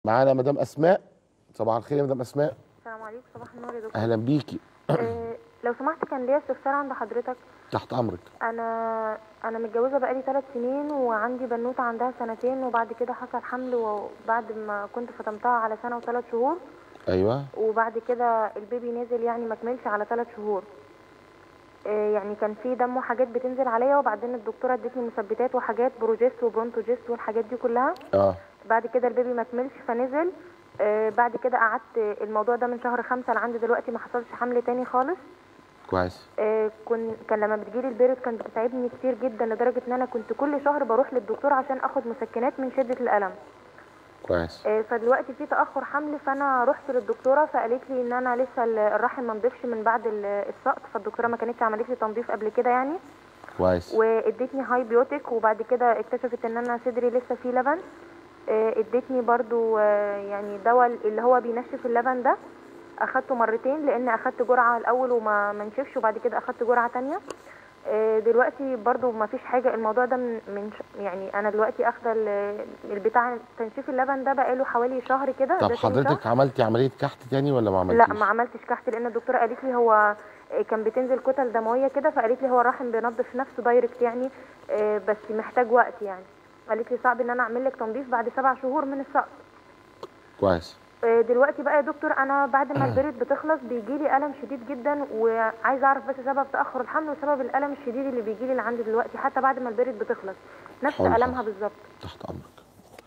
معانا مدام اسماء صباح الخير يا مدام اسماء السلام عليكم صباح النور يا دكتور اهلا بيكي آه، لو سمحت كان ليا استفسار عند حضرتك تحت امرك انا انا متجوزه بقالي ثلاث سنين وعندي بنوته عندها سنتين وبعد كده حصل حمل وبعد ما كنت فطمتها على سنه وثلاث شهور ايوه وبعد كده البيبي نزل يعني ما كملش على ثلاث شهور آه، يعني كان في دم وحاجات بتنزل عليا وبعدين الدكتوره ادتني مثبتات وحاجات بروجيست وبرونتوجيست والحاجات دي كلها اه بعد كده البيبي ما كملش فنزل آه، بعد كده قعدت الموضوع ده من شهر خمسة لعند دلوقتي ما حصلش حمل تاني خالص كويس آه، كن كان لما بتجيلي البيريود كانت بتتعبني كتير جدا لدرجه ان انا كنت كل شهر بروح للدكتور عشان اخد مسكنات من شده الالم كويس آه، فدلوقتي في تاخر حمل فانا رحت للدكتوره فقالت لي ان انا لسه ال- الرحم ما نضيفش من بعد ال- السقط فالدكتوره ما كانتش عملت لي تنظيف قبل كده يعني كويس وادتني هاي بيوتيك وبعد كده اكتشفت ان انا صدري لسه فيه لبن آه، ادتني برضو آه، يعني دواء اللي هو بينشف اللبن ده اخدته مرتين لان اخدت جرعه الاول وما ما نشفش وبعد كده اخدت جرعه تانية آه، دلوقتي برضو ما فيش حاجه الموضوع ده من, من ش- يعني انا دلوقتي اخده ال- البتاع تنشيف اللبن ده بقاله حوالي شهر كده طب ده تاني شهر. حضرتك عملتي عمليه كحت تاني ولا ما لا عملتيش ما عملتش كحت لان الدكتوره قالت لي هو كان بتنزل كتل دمويه كده فقالت لي هو الرحم بينظف نفسه دايركت يعني آه، بس محتاج وقت يعني قالت لي صعب ان انا اعمل لك تنظيف بعد سبع شهور من السقط كويس آه، دلوقتي بقى يا دكتور انا بعد ما البريد بتخلص بيجي لي الم شديد جدا وعايزه اعرف بس سبب تاخر الحمل وسبب الالم الشديد اللي بيجي لي اللي عندي دلوقتي حتى بعد ما البريد بتخلص نفس حاضر. المها بالظبط تحت امرك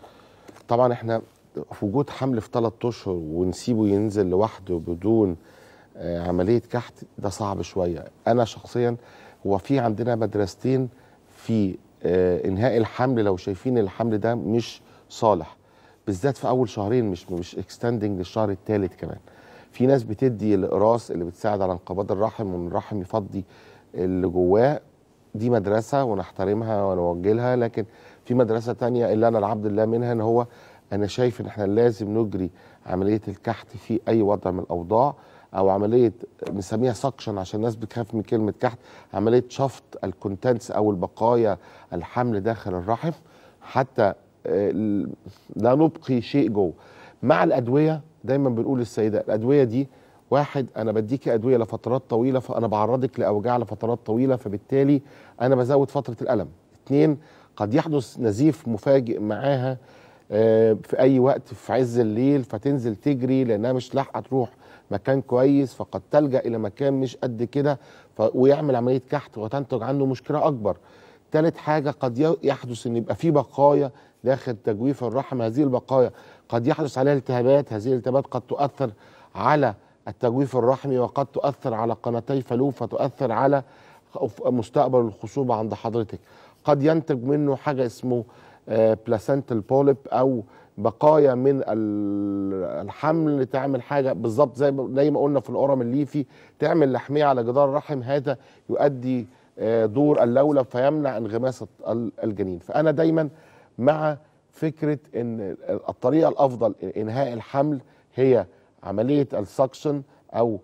طبعا احنا في وجود حمل في ثلاث اشهر ونسيبه ينزل لوحده بدون آه، عمليه كحت ده صعب شويه انا شخصيا هو في عندنا مدرستين في آه، انهاء الحمل لو شايفين الحمل ده مش صالح بالذات في اول شهرين مش مش اكستندنج للشهر الثالث كمان في ناس بتدي الاقراص اللي بتساعد على انقباض الرحم وان الرحم يفضي اللي جواه دي مدرسة ونحترمها ونوجلها لكن في مدرسة تانية اللي أنا العبد الله منها إن هو أنا شايف إن إحنا لازم نجري عملية الكحت في أي وضع من الأوضاع أو عملية نسميها سكشن عشان الناس بتخاف من كلمة كحت عملية شفط الكونتنتس أو البقايا الحمل داخل الرحم حتى آه، ال- لا نبقي شيء جوه مع الأدوية دايما بنقول للسيدة الأدوية دي واحد انا بديكي ادويه لفترات طويله فانا بعرضك لاوجاع لفترات طويله فبالتالي انا بزود فتره الالم اتنين قد يحدث نزيف مفاجئ معاها آه، في اي وقت في عز الليل فتنزل تجري لانها مش لاحقه تروح مكان كويس فقد تلجا الى مكان مش قد كده ف- ويعمل عمليه كحت وتنتج عنه مشكله اكبر تالت حاجة قد ي- يحدث ان يبقى في بقايا داخل تجويف الرحم هذه البقايا قد يحدث عليها التهابات هذه الالتهابات قد تؤثر على التجويف الرحمي وقد تؤثر على قناتي فالوف فتؤثر على خ- مستقبل الخصوبة عند حضرتك قد ينتج منه حاجة اسمه بلاسنتال بوليب او بقايا من ال- الحمل تعمل حاجه بالظبط زي ما زي ما قلنا في القرم الليفي تعمل لحميه على جدار الرحم هذا يؤدي آه، دور اللولب فيمنع انغماس ال- الجنين فانا دايما مع فكره ان الطريقه الافضل انهاء الحمل هي عمليه السكشن او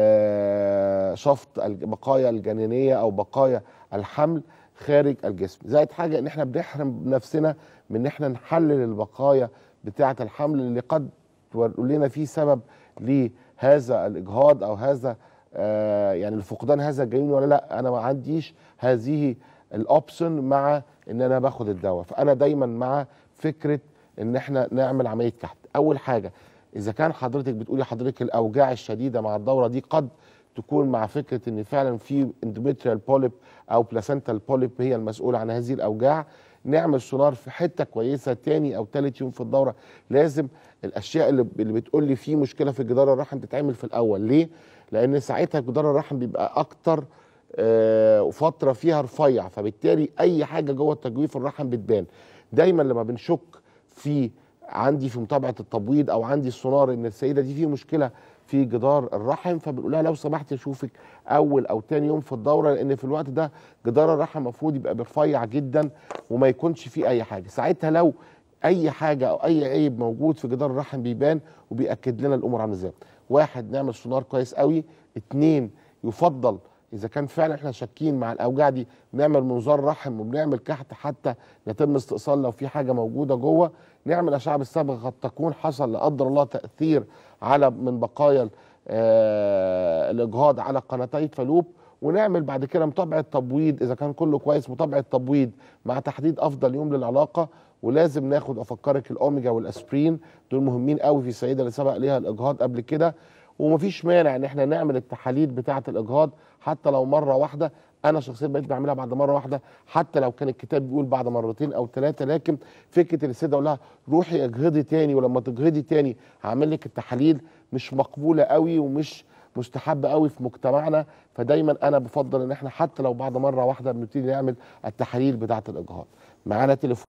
آه، شفط البقايا الجنينيه او بقايا الحمل خارج الجسم زائد حاجه ان احنا بنحرم نفسنا من ان احنا نحلل البقايا بتاعه الحمل اللي قد تقول لنا فيه سبب لهذا الاجهاض او هذا آه يعني لفقدان هذا الجنين ولا لا انا ما عنديش هذه الاوبشن مع ان انا باخد الدواء فانا دايما مع فكره ان احنا نعمل عمليه كحت اول حاجه اذا كان حضرتك بتقولي حضرتك الاوجاع الشديده مع الدوره دي قد تكون مع فكره ان فعلا في اندوميتريال بوليب او بلاسنتال بوليب هي المسؤوله عن هذه الاوجاع نعمل سونار في حته كويسه تاني او تالت يوم في الدوره لازم الاشياء اللي اللي بتقول لي في مشكله في جدار الرحم تتعمل في الاول ليه لان ساعتها جدار الرحم بيبقى اكتر آه، وفتره فيها رفيع فبالتالي اي حاجه جوه تجويف الرحم بتبان دايما لما بنشك في عندي في متابعه التبويض او عندي السونار ان السيده دي في مشكله في جدار الرحم فبنقول لها لو سمحت اشوفك اول او تاني يوم في الدوره لان في الوقت ده جدار الرحم المفروض يبقى رفيع جدا وما يكونش فيه اي حاجه ساعتها لو اي حاجه او اي عيب موجود في جدار الرحم بيبان وبياكد لنا الامور عامله ازاي واحد نعمل سونار كويس قوي اتنين يفضل اذا كان فعلا احنا شاكين مع الاوجاع دي نعمل منظار رحم وبنعمل كحت حتى يتم استئصال لو في حاجه موجوده جوه نعمل اشعه بالصبغه قد تكون حصل لا قدر الله تاثير على من بقايا آه الاجهاض على قناتي فالوب ونعمل بعد كده متابعه تبويض اذا كان كله كويس متابعه تبويض مع تحديد افضل يوم للعلاقه ولازم ناخد افكرك الاوميجا والاسبرين دول مهمين قوي في السيده اللي سبق ليها الاجهاض قبل كده ومفيش مانع ان احنا نعمل التحاليل بتاعه الاجهاض حتى لو مره واحده انا شخصيا بقيت بعملها بعد مره واحده حتى لو كان الكتاب بيقول بعد مرتين او ثلاثه لكن فكره ان السيده اقول لها روحي اجهضي تاني ولما تجهضي تاني هعمل لك التحاليل مش مقبوله قوي ومش مستحبه قوي في مجتمعنا فدايما انا بفضل ان احنا حتى لو بعد مره واحده بنبتدي نعمل التحاليل بتاعه الاجهاض معانا تليفون